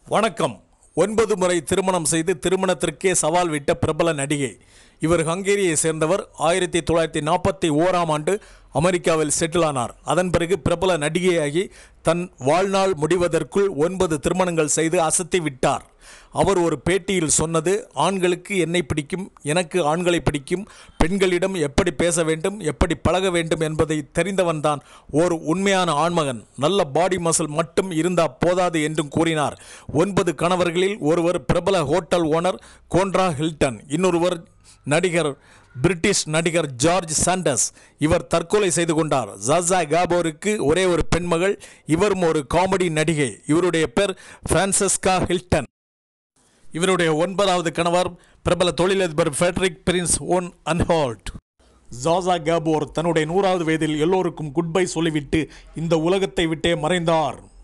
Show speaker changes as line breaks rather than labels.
வணக்கம் ஒன்பது முறை திருமணம் செய்து திருமணத்திற்கே சவால் விட்ட பிரபல நடிகை இவர் ஹங்கேரியை சேர்ந்தவர் ஆயிரத்தி தொள்ளாயிரத்தி நாற்பத்தி ஓராம் ஆண்டு அமெரிக்காவில் செட்டில் ஆனார் அதன் பிறகு பிரபல நடிகையாகி தன் வாழ்நாள் முடிவதற்குள் ஒன்பது திருமணங்கள் செய்து அசத்தி விட்டார் அவர் ஒரு பேட்டியில் சொன்னது ஆண்களுக்கு என்னை பிடிக்கும் எனக்கு ஆண்களை பிடிக்கும் பெண்களிடம் எப்படி பேச வேண்டும் எப்படி பழக வேண்டும் என்பதை தெரிந்தவன்தான் ஓர் உண்மையான ஆண்மகன் நல்ல பாடி மசில் மட்டும் இருந்தா போதாது என்றும் கூறினார் ஒன்பது கணவர்களில் ஒருவர் பிரபல ஹோட்டல் ஓனர் கோண்ட்ரா ஹில்டன் இன்னொருவர் நடிகர் பிரிட்டிஷ் நடிகர் ஜார்ஜ் சாண்டர்ஸ் இவர் தற்கொலை செய்து கொண்டார் ஜாசா காபோருக்கு ஒரே ஒரு பெண்மகள் இவரும் ஒரு காமெடி நடிகை இவருடைய பேர் பிரான்சஸ்கா ஹில்டன் இவருடைய ஒன்பதாவது கணவர் பிரபல தொழிலதிபர் Frederic Prinz von Anhalt Zsa Zsa Gabor தன்னுடைய நூறாவது வயதில் எல்லோருக்கும் குட் பை சொல்லிவிட்டு இந்த உலகத்தை விட்டே மறைந்தார்